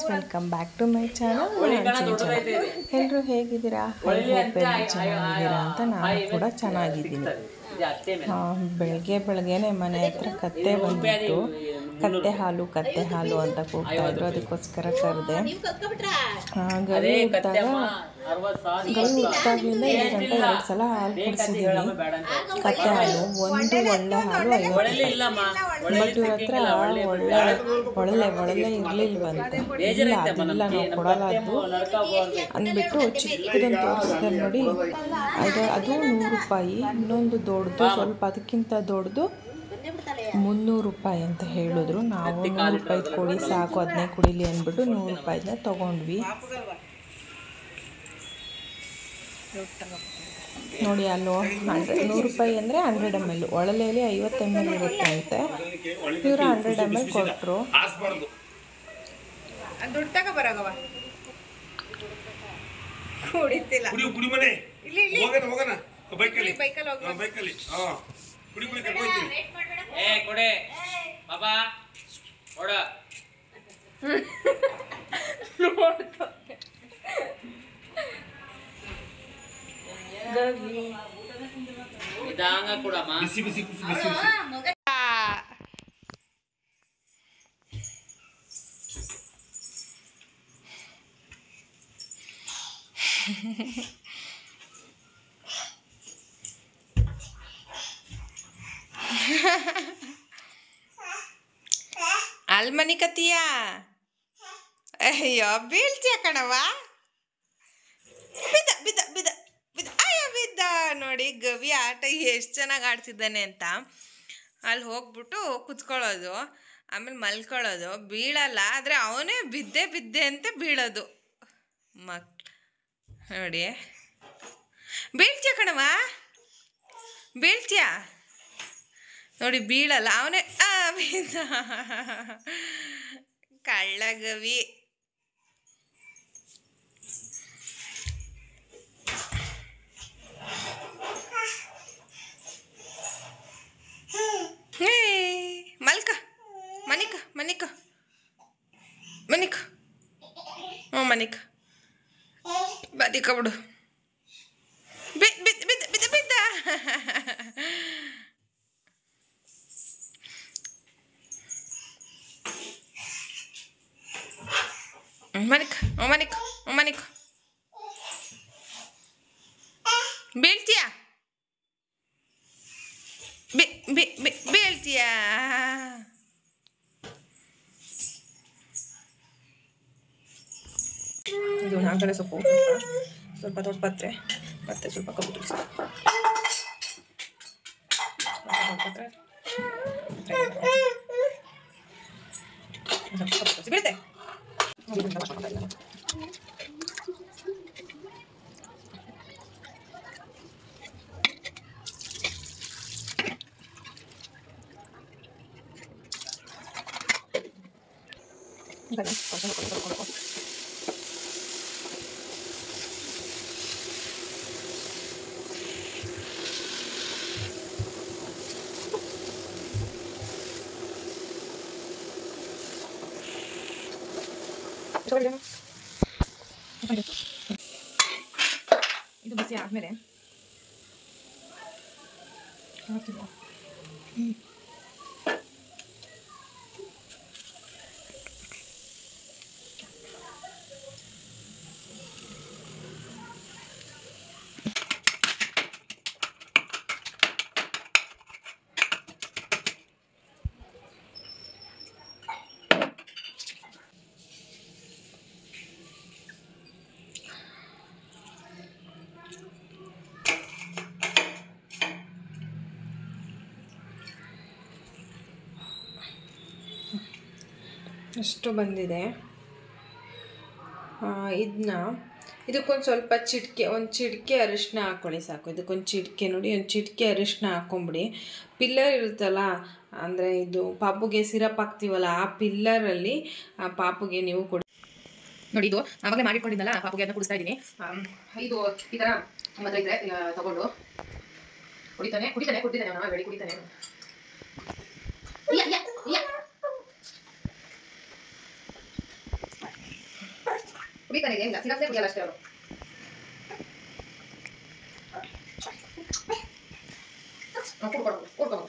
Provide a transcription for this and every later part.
Welcome back to my channel ಎಲ್ಲರೂ ಹೇಗಿದ್ದೀರಾ I hope ಎಲ್ಲರೂ ಚೆನ್ನಾಗಿದ್ದೀರಾ ಅಂತ ನಾನು ಕೂಡ ಚೆನ್ನಾಗಿದ್ದೀನಿ ಆ, ಬೆಳಗ್ಗೆ ಬೆಳಗ್ಗೆನೆ ಮನೆ ಹತ್ರ ಕತ್ತೆ ಬಂದ್ಬಿಟ್ಟು ಕತ್ತೆ ಹಾಲು ಕತ್ತೆ ಹಾಲು ಅಂತ ಕೂಗ್ತಾ ಇದ್ರು ಅದಕ್ಕೋಸ್ಕರ ಕರೆದೆ ಗವಿ ಹುಟ್ಟಿದಾಗ ಗವಿ ಹುಟ್ಟಿದಾಗ್ಲಿಂದ ಎರಡು ಗಂಟೆ ಎರಡು ಸಲ ಹಾಲು ಕುಡಿಸಿದ್ದೀನಿ ಕತ್ತೆ ಹಾಲು ಒಂದು ಒಳ್ಳೆ ಹಾಲು ಐವತ್ತು ರೂಪಾಯಿ ಬಟ್ ಇವ್ರ ಹತ್ರ ಒಳ್ಳೆ ಒಳ್ಳೆ ಒಳ್ಳೆ ಇರ್ಲಿಲ್ವಂತೆ ಇಲ್ಲ ಅದಿಲ್ಲ ನಾವು ಕೊಡಲ್ಲ ಅದು ಅಂದ್ಬಿಟ್ಟು ಚಿಕ್ಕದನ್ನು ತೋರಿಸಿದೆ ನೋಡಿ ಅದು ಅದು ನೂರು ರೂಪಾಯಿ ಇನ್ನೊಂದು ದೊಡ್ಡದು ಸ್ವಲ್ಪ ಅದಕ್ಕಿಂತ ದೊಡ್ಡದು ಮುನ್ನೂರು ರೂಪಾಯಿ ಅಂತ ಹೇಳಿದ್ರು ನಾವು ನೂರು ರೂಪಾಯಿ ಕೊಡಿ ಸಾಕು ಅದನ್ನೇ ಕುಡಿಲಿ ಅಂದ್ಬಿಟ್ಟು ನೂರು ರೂಪಾಯಿನ ತಗೊಂಡ್ವಿ ನೋಡಿ ಅಲ್ಲೋ ಹಂಡ್ರೆಡ್ ನೂರು ರೂಪಾಯಿ ಅಂದರೆ ಹಂಡ್ರೆಡ್ ಎಮ್ ಎಲ್ ಒಳಲೆಯಲ್ಲಿ ಐವತ್ತು ಎಮ್ ಎಲ್ ಇರುತ್ತೆ ಅಂತೆ ಇವರು ಹಂಡ್ರೆಡ್ ಎಮ್ ಎಲ್ ಕೊಟ್ಟರು ದುಡ್ಡು ತಗೋ ಬರೋಗವ ಕುಡಿತಿಲ್ಲ ಕುಡಿ ಕುಡಿ ಮನೆ ಇಲ್ಲಿ ಇಲ್ಲಿ ಹೋಗೋಣ ಹೋಗೋಣ ಬೈಕಲ್ಲಿ ಬೈಕಲ್ಲಿ ಹೋಗಿ ಬೈಕಲ್ಲಿ ಹಾ ಕುಡಿ ಕುಡಿ ಕರ್ಕೊಂಡು ಹೋಗ್ತೀನಿ ಏ ಕೊಡೆ ಬಾಬಾ ಕೊಡ ಇದಂಗ ಕೊಡಮ್ಮ ಬಿಸಿ ಬಿಸಿ ಬಿಸಿ ಬಿಸಿ ಬಿಸಿ ಅಲ್ಲಿ ಮನಿ ಕತ್ತೀಯ ಅಯ್ಯೋ ಬೀಳ್ತೀಯ ಕಣವ ಬಿದ್ದ ಬಿದ್ದ ಬಿದ್ದ ಬಿದ್ದ ಅಯ್ಯೋ ಬಿದ್ದ ನೋಡಿ ಗವಿ ಆಟ ಎಷ್ಟು ಚೆನ್ನಾಗಿ ಆಡ್ತಿದ್ದಾನೆ ಅಂತ ಅಲ್ಲಿ ಹೋಗ್ಬಿಟ್ಟು ಕುತ್ಕೊಳ್ಳೋದು ಆಮೇಲೆ ಮಲ್ಕೊಳ್ಳೋದು ಬೀಳಲ್ಲ ಆದರೆ ಅವನೇ ಬಿದ್ದೆ ಬಿದ್ದೆ ಅಂತ ಬೀಳೋದು ಮಕ್ ನೋಡಿ ಬೀಳ್ತೀಯ ಕಣವ ಬೀಳ್ತೀಯ ನೋಡಿ ಬೀಳಲ್ಲ ಅವನೇ ಆ ಬಿದ್ದ ಕಳ್ಳ ಗವಿ ಹೇ ಮಲ್ಕ ಮನಿಕ ಮನಿಕ ಮನಿಕ ಹ್ಞೂ ಮನಿಕ ಬದಿಕ ಬಿಡು ಬಿದ್ದ ಬಿದ್ದ ಬಿದ್ದ ಬಿದ್ದ ಬಿದ್ದ ಮನಿಕ ಮನಿಕ ಮನಿಕ ಬೀಳ್ತೀಯಾ ಬಿ ಬಿ ಬಿ ಬೀಳ್ತೀಯಾ ಇದು ನಾಲ್ಕಡೆ ಸೊಪ್ಪು ಸ್ವಲ್ಪ ಸ್ವಲ್ಪ ದೊಡ್ಡಪತ್ರೆ ಮತ್ತೆ ಸ್ವಲ್ಪ ಕಬ್ಬು ತುಳಸಿ ಬೀಳುತ್ತೆ ಇದು ಬಿಸಿ ಆದಮೇಲೆ ಅಷ್ಟು ಬಂದಿದೆ ಇದನ್ನ ಇದಕ್ಕೊಂದು ಸ್ವಲ್ಪ ಚಿಟಿಕೆ ಒಂದು ಚಿಟಿಕೆ ಅರಿಶಿನ ಹಾಕ್ಕೊಳ್ಳಿ ಸಾಕು ಇದಕ್ಕೊಂದು ಚಿಟಿಕೆ ನೋಡಿ ಒಂದು ಚಿಟಿಕೆ ಅರಿಶಿನ ಹಾಕ್ಕೊಂಬಿಡಿ ಪಿಲ್ಲರ್ ಇರುತ್ತಲ್ಲ ಅಂದರೆ ಇದು ಪಾಪುಗೆ ಸಿರಪ್ ಹಾಕ್ತೀವಲ್ಲ ಆ ಪಿಲ್ಲರಲ್ಲಿ ಆ ಪಾಪುಗೆ ನೀವು ಕೊಡಿ ನೋಡಿ ಇದು ಆವಾಗಲೇ ಮಾಡಿಟ್ಕೊಂಡಿದ್ದಲ್ಲ ಪಾಪುಗೆ ಅದನ್ನ ಕುಡಿಸ್ತಾ ಇದ್ದೀನಿ ಆಮ್, ಇದು ಈ ಥರ ನಮ್ಮ ಹತ್ರ ಇದ್ರೆ ಆ, ತಗೊಂಡು ಕುಡಿತಾನೆ ಕುಡಿತಾನೆ ಕುಡಿತಾನೆ ಅವನ ಬೆಳಿ ಕುಡಿತಾನೆ ಯ, ಯ, ಯ. ಕುಡಿತಾನೆ ಏನಿಲ್ಲ ಸಿಗಪ್ಲೆ ಕುಡಿಯಲ್ಲ ಅಷ್ಟೇ ಅವರು ಕುಡ್ಕೊಂಡು ಕುಡ್ಕೊಂಡು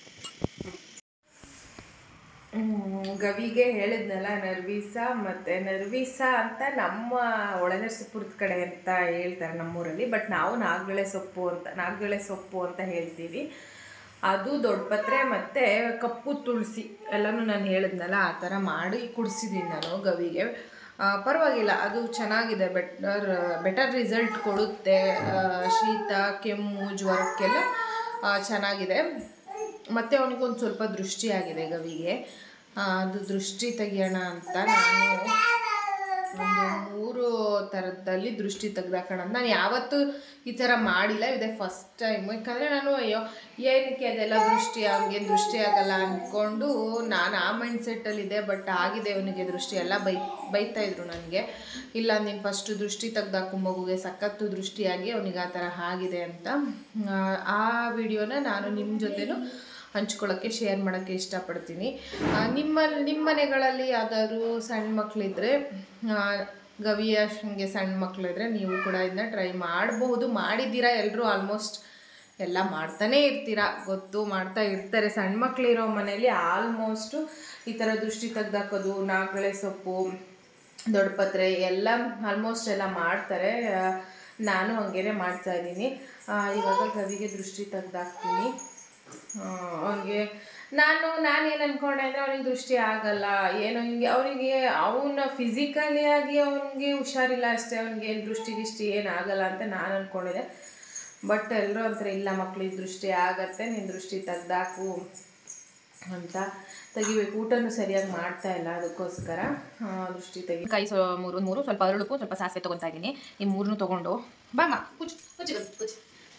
ಗವಿಗೆ ಹೇಳಿದ್ನಲ್ಲ ನರ್ವೀಸ ಮತ್ತು ನರ್ವೀಸ ಅಂತ ನಮ್ಮ ಒಳನರಸೀಪುರದ ಕಡೆ ಅಂತ ಹೇಳ್ತಾರೆ ನಮ್ಮೂರಲ್ಲಿ ಬಟ್ ನಾವು ನಾಗಬೇಳೆ ಸೊಪ್ಪು ಅಂತ ನಾಗಬೇಳೆ ಸೊಪ್ಪು ಅಂತ ಹೇಳ್ತೀವಿ ಅದು ದೊಡ್ಡಪತ್ರೆ ಮತ್ತು ಕಪ್ಪು ತುಳಸಿ ಎಲ್ಲನೂ ನಾನು ಹೇಳಿದ್ನಲ್ಲ ಆ ಥರ ಮಾಡಿ ಕುಡಿಸಿದ್ದೀನಿ ನಾನು ಗವಿಗೆ ಆ, ಪರವಾಗಿಲ್ಲ ಅದು ಚೆನ್ನಾಗಿದೆ ಬೆಟರ್ ಬೆಟರ್ ರಿಸಲ್ಟ್ ಕೊಡುತ್ತೆ ಆ, ಶೀತ ಕೆಮ್ಮು ಜ್ವರಕ್ಕೆಲ್ಲ ಆ, ಚೆನ್ನಾಗಿದೆ ಮತ್ತು ಅವನಿಗೊಂದು ಸ್ವಲ್ಪ ದೃಷ್ಟಿಯಾಗಿದೆ ಗವಿಗೆ ಆ, ಅದು ದೃಷ್ಟಿ ತೆಗಿಯೋಣ ಅಂತ ನಾನು ಒಂದು ಮೂರು ಥರದಲ್ಲಿ ದೃಷ್ಟಿ ತೆಗ್ದಾಕೋಣ ಅಂತ ನಾನು ಯಾವತ್ತೂ ಈ ಥರ ಮಾಡಿಲ್ಲ ಇದೇ ಫಸ್ಟ್ ಟೈಮ್ ಯಾಕಂದರೆ ನಾನು ಅಯ್ಯೋ ಏನಕ್ಕೆ ಅದೆಲ್ಲ ದೃಷ್ಟಿ ಅವ್ನಿಗೆ ದೃಷ್ಟಿ ಆಗಲ್ಲ ಅಂದ್ಕೊಂಡು ನಾನು ಆ ಮೈಂಡ್ ಸೆಟ್ಟಲ್ಲಿದೆ ಬಟ್ ಆಗಿದೆ ಅವನಿಗೆ ದೃಷ್ಟಿ ಎಲ್ಲ ಬೈ ಬೈತಾ ಇದ್ರು ನನಗೆ ಇಲ್ಲ ನೀನು ಫಸ್ಟು ದೃಷ್ಟಿ ತೆಗ್ದಾಕು ಮಗುಗೆ ಸಖತ್ತು ದೃಷ್ಟಿಯಾಗಿ ಅವನಿಗೆ ಆ ಥರ ಆಗಿದೆ ಅಂತ ಆ, ಆ ವಿಡಿಯೋನ ನಾನು ನಿಮ್ಮ ಜೊತೆನೂ ಹಂಚ್ಕೊಳ್ಳೋಕ್ಕೆ ಶೇರ್ ಮಾಡೋಕ್ಕೆ ಇಷ್ಟಪಡ್ತೀನಿ ಆ, ನಿಮ್ಮ ನಿಮ್ಮ ಮನೆಗಳಲ್ಲಿ ಯಾವ್ದಾದ್ರು ಸಣ್ಣ ಮಕ್ಕಳಿದ್ರೆ ಗವಿಯ ಹಂಗೆ ಸಣ್ಣ ಮಕ್ಕಳಿದ್ರೆ ನೀವು ಕೂಡ ಇದನ್ನ ಟ್ರೈ ಮಾಡಬಹುದು ಮಾಡಿದ್ದೀರಾ ಎಲ್ಲರೂ ಆಲ್ಮೋಸ್ಟ್ ಎಲ್ಲ ಮಾಡ್ತಾನೇ ಇರ್ತೀರಾ ಗೊತ್ತು ಮಾಡ್ತಾ ಇರ್ತಾರೆ ಸಣ್ಣ ಮಕ್ಕಳಿರೋ ಮನೇಲಿ ಆಲ್ಮೋಸ್ಟು ಈ ಥರ ದೃಷ್ಟಿ ತೆಗ್ದಾಕೋದು ನಾಗಳೆ ಸೊಪ್ಪು ದೊಡ್ಡಪತ್ರೆ ಎಲ್ಲ ಆಲ್ಮೋಸ್ಟ್ ಎಲ್ಲ ಮಾಡ್ತಾರೆ ಆ, ನಾನು ಹಂಗೇನೆ ಮಾಡ್ತಾ ಇದ್ದೀನಿ ಇವಾಗ ಗವಿಗೆ ದೃಷ್ಟಿ ತೆಗ್ದಾಕ್ತೀನಿ ಅವನಿಗೆ ನಾನು ನಾನೇನು ಅನ್ಕೊಂಡೆ ಅಂದರೆ ಅವನಿಗೆ ದೃಷ್ಟಿ ಆಗಲ್ಲ ಏನೋ ಹಿಂಗೆ ಅವನಿಗೆ ಅವನ ಫಿಸಿಕಲಿ ಆಗಿ ಅವನಿಗೆ ಹುಷಾರಿಲ್ಲ ಅಷ್ಟೇ ಅವನಿಗೆ ಏನು ದೃಷ್ಟಿ ಗಿಷ್ಟಿ ಏನು ಆಗಲ್ಲ ಅಂತ ನಾನು ಅಂದ್ಕೊಂಡಿದ್ದೆ ಬಟ್ ಎಲ್ಲರೂ ಅಂತಾರೆ ಇಲ್ಲ ಮಕ್ಳಿಗೆ ದೃಷ್ಟಿ ಆಗತ್ತೆ ನೀನು ದೃಷ್ಟಿ ತೆಗ್ದಾಕು ಅಂತ ತೆಗಿಬೇಕು ಊಟನೂ ಸರಿಯಾಗಿ ಮಾಡ್ತಾ ಇಲ್ಲ ಅದಕ್ಕೋಸ್ಕರ ಆ, ದೃಷ್ಟಿ ತೆಗಿ ಕೈ ಸೊ ಮೂರು ಮೂರು ಸ್ವಲ್ಪ ಅರಳುಕು ಸ್ವಲ್ಪ ಸಾಸಿವೆ ತೊಗೊತಾ ಇದ್ದೀನಿ ಈ ಮೂರನ್ನು ತೊಗೊಂಡು ಬಾಮ ಕುಚ್ ಕುಚ್ಚಿ ಕುಚ್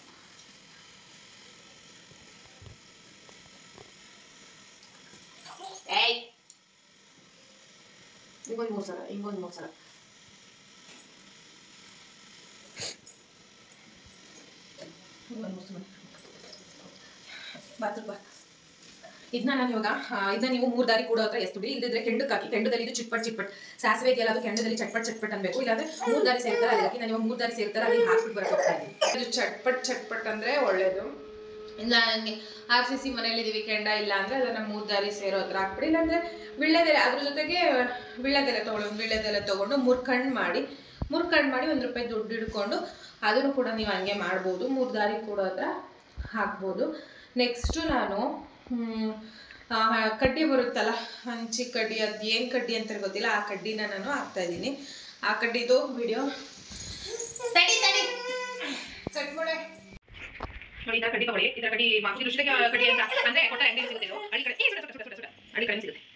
ಏಯ್ ಹಿಂಗೊಂದು ಮೂರು ಸಲ ಹಿಂಗೊಂದು ಮೂರು ಸಲ ಹಿಂಗೊಂದು ಮೂರು ಸಲ ಬಾತ್ರೂಮ್ ಬಾ ಇದನ್ನ ನಾನು ಇವಾಗ ಆ, ಇದನ್ನ ನೀವು ಮೂರು ದಾರಿ ಕೂಡೋ ಹತ್ರ ಎಸ್ಬಿಡಿ ಇಲ್ಲದಿದ್ರೆ ಕೆಂಡಕ್ಕೆ ಹಾಕಿ ಕೆಂಡದಲ್ಲಿ ಇದು ಚಿಟ್ಪಟ್ ಚಿಟ್ಪಟ್ ಸಾಸಿವೆ ಇದೆಯಲ್ಲ ಅದು ಕೆಂಡದಲ್ಲಿ ಚಟ್ಪಟ್ ಚಟ್ಪಟ್ ಅನ್ಬೇಕು ಇಲ್ಲಾಂದ್ರೆ ಮೂರು ದಾರಿ ಸೇರ್ತಾರೆ ಅಲ್ಲಿ ಹಾಕಿ ನಾನು ಇವಾಗ ಮೂರು ದಾರಿ ಸೇರ್ತಾರೆ ಅಲ್ಲಿ ಹಾಕ್ಬಿಟ್ಟು ಬರಕ್ಕೆ ಹೋಗ್ತಾ ಇದ್ದೀನಿ ಇದು ಚಟ್ಪಟ್ ಚಟ್ಪಟ್ ಅಂದರೆ ಒಳ್ಳೇದು ಇಲ್ಲ ಹಂಗೆ ಆರ್ ಸಿ ಸಿ ಮನೇಲಿದ್ದೀವಿ ಕೆಂಡ ಇಲ್ಲ ಅಂದರೆ ಅದನ್ನು ಮೂರು ದಾರಿ ಸೇರೋ ಹತ್ರ ಹಾಕ್ಬಿಡಿ ಇಲ್ಲಾಂದರೆ ವಿಳ್ಳೆದೆಲೆ ಅದ್ರ ಜೊತೆಗೆ ವಿಳ್ಳೆದೆಲೆ ತೊಗೊಳ್ಳೋದು ವಿಳ್ಳೆದೆಲೆ ತೊಗೊಂಡು ಮೂರು ಕಣ್ಣು ಮಾಡಿ ಮೂರು ಕಣ್ಣು ಮಾಡಿ ಒಂದು ರೂಪಾಯಿ ದುಡ್ಡು ಹಿಡ್ಕೊಂಡು ಅದನ್ನು ಕೂಡ ನೀವು ಹಂಗೆ ಮಾಡ್ಬೋದು ಮೂರು ದಾರಿ ಕೂಡ ಹತ್ರ ಹಾಕ್ಬೋದು ನೆಕ್ಸ್ಟು ನಾನು ಹ್ಮ್, ಆ, ಕಡ್ಡಿ ಬರುತ್ತಲ್ಲ ಹಂಚಿ ಕಡ್ಡಿ ಅದು ಏನು ಕಡ್ಡಿ ಅಂತ ಗೊತ್ತಿಲ್ಲ ಆ ಕಡ್ಡಿನ ನಾನು ಹಾಕ್ತಾ ಇದ್ದೀನಿ ಆ ಕಡ್ಡಿದು ವಿಡಿಯೋ ತಡಿ ತಡಿ ಚಟ್ಮೊಳೆ ನೋಡಿ ಇದರ ಕಡ್ಡಿ ತಗೊಳ್ಳಿ ಇದರ ಕಡ್ಡಿ ಮಾಮೂಲಿ ರುಚಿಗೆ ಕಡ್ಡಿ ಅಂತ ಅಂದ್ರೆ ಕೊಟ್ಟ ಅಂಗಡಿ ಸಿಗುತ್ತೆ ಇದು ಹಳ್ಳಿ ಕಡೆ ಏ, ಸುಡ, ಸುಡ, ಸುಡ, ಸುಡ, ಸುಡ. ಹಳ್ಳಿ ಕಡೆ ಸಿಗುತ್ತೆ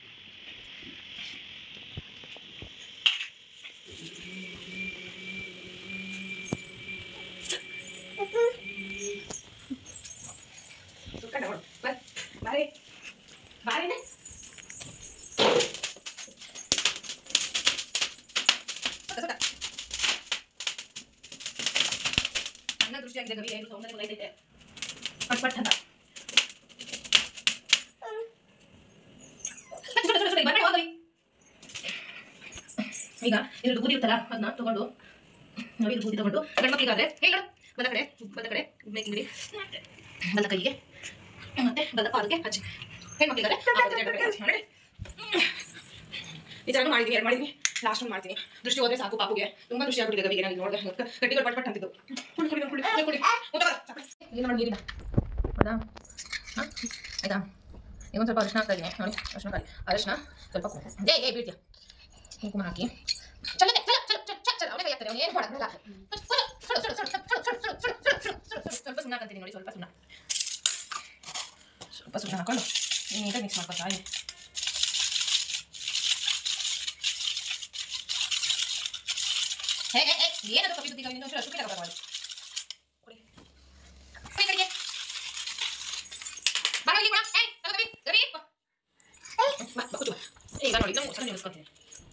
ಸುತ್ಕೊಂಡು ಹೋಗು. ಬಾ, ಬಾರೆ. ಬಾರೆನೆ. ಸುತ್ತ, ಸುತ್ತ. ನನ್ನ ದೃಷ್ಟಿಯಾಗಿದೆ ಗವಿ ಏನು ಸೌಂದರ್ಯ ಲೈಟ್ ಐತೆ ಪಟ್ ಪಟ್ ಅಂತ ಸುಡ, ಸುಡ, ಸುಡ, ಬರ್ಬೇಡ, ಹೋಗವಿ. ಈಗ ಇದ್ರದ್ದು ಬೂದಿ ಇರುತ್ತಲ್ಲ ಅದನ್ನ ತಗೊಂಡು ನೋಡಿ ಇದು ಬೂದಿ ತಗೊಂಡು ಗಂಡ್ಮಕ್ಳಿಗಾದ್ರೆ ಹೇಳ ಬದ ಕಡೆ ಬದ ಕಡೆ ಮೇಕಿಂಗ್ರಿ ಬದ ಕೈಗೆ ಮತ್ತೆ ಬದ ಪಾದಕ್ಕೆ ಹಚ್ಚಿ ಹೆಣ್ಮಕ್ಳಿಗಾದ್ರೆ ಆ ಬದ ಎರಡು ಕಡೆ ಹಚ್ಚಿ ಮಾಡಿ ಈ ಥರನೂ ಮಾಡಿದ್ವಿ ಎರಡು ಮಾಡಿದ್ವಿ ಲಾಸ್ಟ್ ಒಂದು ಮಾಡ್ತೀನಿ ದೃಷ್ಟಿ ಹೋದ್ರೆ ಸಾಕು ಪಾಪುಗೆ ತುಂಬಾ ದೃಷ್ಟಿ ಆಗ್ಬಿಟ್ಟಿದೆ ಗವಿಗೆ ನನಗೆ ನೋಡಿದೆ ಕಟ್ಟಿಗಳು ಪಟ್ ಪಟ್ ಅಂತಿದ್ದು ಕುಡಿ ಕುಡಿ ಕುಡಿ ಕುಡಿ ಕುಡಿ ಊಟ ಬರ, ಸಾಕು. ಇಲ್ಲಿ ನೋಡಿ ನೀರಿನ ಹೌದಾ ಹಾಂ ಆಯ್ತಾ ಈಗ ಒಂದು ಸ್ವಲ್ಪ ಅರಿಶಿನ ಹಾಕ್ತಾ ಇದ್ದೀನಿ ನೋಡಿ ಅರಿಶಿನ ಕಾಯಿ ಅರಿಶಿನ ಸ್ವಲ್ಪ ಕುಂಕುಮ ಏ ಏ ಬೀಳ್ತೀಯ ಕುಂಕುಮ ಹಾಕಿ ಚಲ ಚಲ ಚಲ ಚಲ ಚಲ ಚಲ ಅವನೇ ಕೈ ಹಾಕ್ತಾರೆ ಅವನು ಏನು ಮಾಡೋದಿಲ್ಲ ಸ್ವಲ್ಪ ಸುಣ್ಣ ಹಾಕಂತೀನಿ ನೋಡಿ ಸ್ವಲ್ಪ ಸುಣ್ಣ ಸ್ವಲ್ಪ ಸುಣ್ಣ ಹಾಕೊಂಡು ನೀಟಾಗಿ ಮಿಕ್ಸ್ ಮಾಡ್ಕೊತಾ ಇದ್ದೀನಿ ಹೇ ಹೇ ಹೇ ಏನದು ಕಪ್ಪಿ ಸುದ್ದಿ ಇನ್ನೊಂದು ಚೂರು ಸುಕ್ಕಿ ತಗೋಬಾರ್ದು ಕೊಡಿ ಕೈ ಕಡೆಗೆ ಬಾ ಇಲ್ಲಿ ಕೂಡ ಏಯ್ ತಗೋ ಕವಿ ಕವಿ ಬಾ ಬಾ ಬಾ ಕೂತು ಬಾ ಈಗ ನೋಡಿ ಇದನ್ನು ಮುಚ್ಕೊಂಡು ನಿಲ್ಲಿಸ್ಕೊತೀನಿ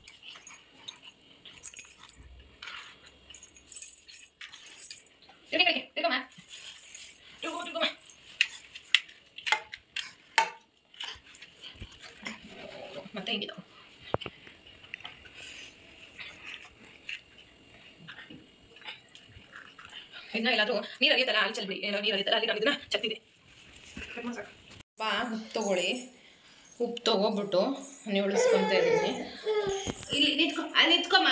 ತಿರುಗಿ ಕಡೆಗೆ ತಿರುಗಮ್ಮ ತಿರುಗು ತಿರುಗಮ್ಮ ಮತ್ತೆ ಹಿಂಗಿದಾವೆ ಇದನ್ನ ಎಲ್ಲಾದ್ರೂ ನೀರು ಹರಿಯುತ್ತಲ್ಲ ಅಲ್ಲಿ ಚೆಲ್ಬಿಡಿ ಏನೋ ನೀರು ಹರಿಯುತ್ತಲ್ಲ ಅಲ್ಲಿ ನಾನು ಇದನ್ನ ಚೆಲ್ತಿದ್ದೆ ಬಾ ಉಪ್ಪು ತಗೊಳ್ಳಿ ಉಪ್ಪು ತಗೋಬಿಟ್ಟು ನೀವು ಉಳಿಸ್ಕೊತಾ ಇದ್ದೀನಿ ಇಲ್ಲಿ ನಿಂತ್ಕೊ ಅಲ್ಲಿ ನಿಂತ್ಕೊಮ್ಮ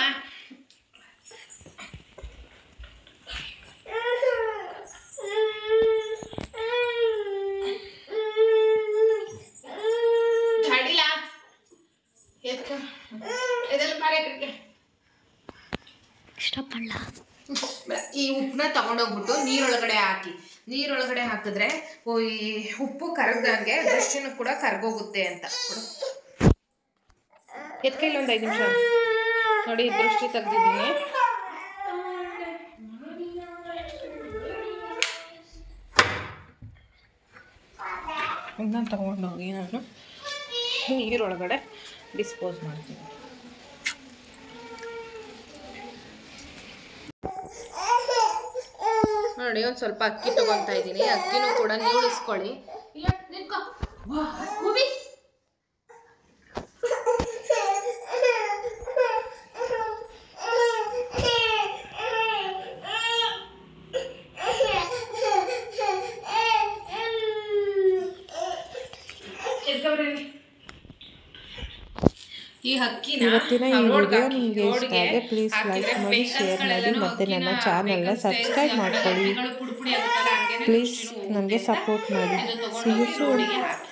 ಝಾಡಿಲ ಎತ್ಕೊ ಇದೆಲ್ಲ ಮಾರಕ್ಕೆ ಈ ಉಪ್ಪನ್ನ ತಗೊಂಡೋಗ್ಬಿಟ್ಟು ನೀರೊಳಗಡೆ ಹಾಕಿ ನೀರೊಳಗಡೆ ಹಾಕಿದ್ರೆ ಓ, ಈ ಉಪ್ಪು ಕರಗಂಗೆ ದೃಷ್ಟಿನೂ ಕೂಡ ಕರ್ಗೋಗುತ್ತೆ ಅಂತ ಎತ್ಕೈಲಿ ಒಂದು ಐದು ನಿಮಿಷ ನೋಡಿ ದೃಷ್ಟಿ ತೆಗ್ದಿದ್ದೀನಿ ಇದನ್ನ ತಗೊಂಡೋಗಿ ನಾನು ನೀರೊಳಗಡೆ ಡಿಸ್ಪೋಸ್ ಮಾಡ್ತೀನಿ ನೋಡಿ ಒಂದು ಸ್ವಲ್ಪ ಅಕ್ಕಿ ತಗೊತಾ ಇದ್ದೀನಿ ಅಕ್ಕಿನೂ ಕೂಡ ನೀವು ಉಳಿಸ್ಕೊಳ್ಳಿ ಇಲ್ಲ ನಿಂತ್ಕೊ ವಾ, ಹೂವಿ. ಎತ್ಕೊಬರ್ರಿ. ಈ ಹಕ್ಕಿನ ಇವತ್ತಿನ ಈ ರೋಡ್ಗೆ ವಿಡಿಯೋ ಹಾಕಿ, ನಿಮಗೆ ಇಷ್ಟ ರೋಡ್ಗೆ ಆಗಿ ಪ್ಲೀಸ್ ಹಾಕಿದ್ರೆ ಲೈಕ್ ಮಾಡಿ vehicles ಶೇರ್ ಮಾಡಿ ಗಳೆಲ್ಲನೂ ಮತ್ತು ನನ್ನ ಹಕ್ಕಿನ ಚಾನಲ್ನ vehicles ಸಬ್ಸ್ಕ್ರೈಬ್ ಎಲ್ಲ ಮಾಡ್ಕೊಳ್ಳಿ ಹಕ್ಕಿಗಳು ಪುಡಿ ಪುಡಿ ಆಗುತ್ತಲ್ಲ, ಹಂಗೇನೆ ಪ್ಲೀಸ್ ದೃಷ್ಟಿನೂ ನನಗೆ ಹೋಗುತ್ತೆ ಅಂತ ಸಪೋರ್ಟ್ ಮಾಡಿ ಇದು ಸಿ ಯು ತಗೊಂಡೋಗಿ ಸೂನ್ ರೋಡಿಗೆ ಹಾಕಿ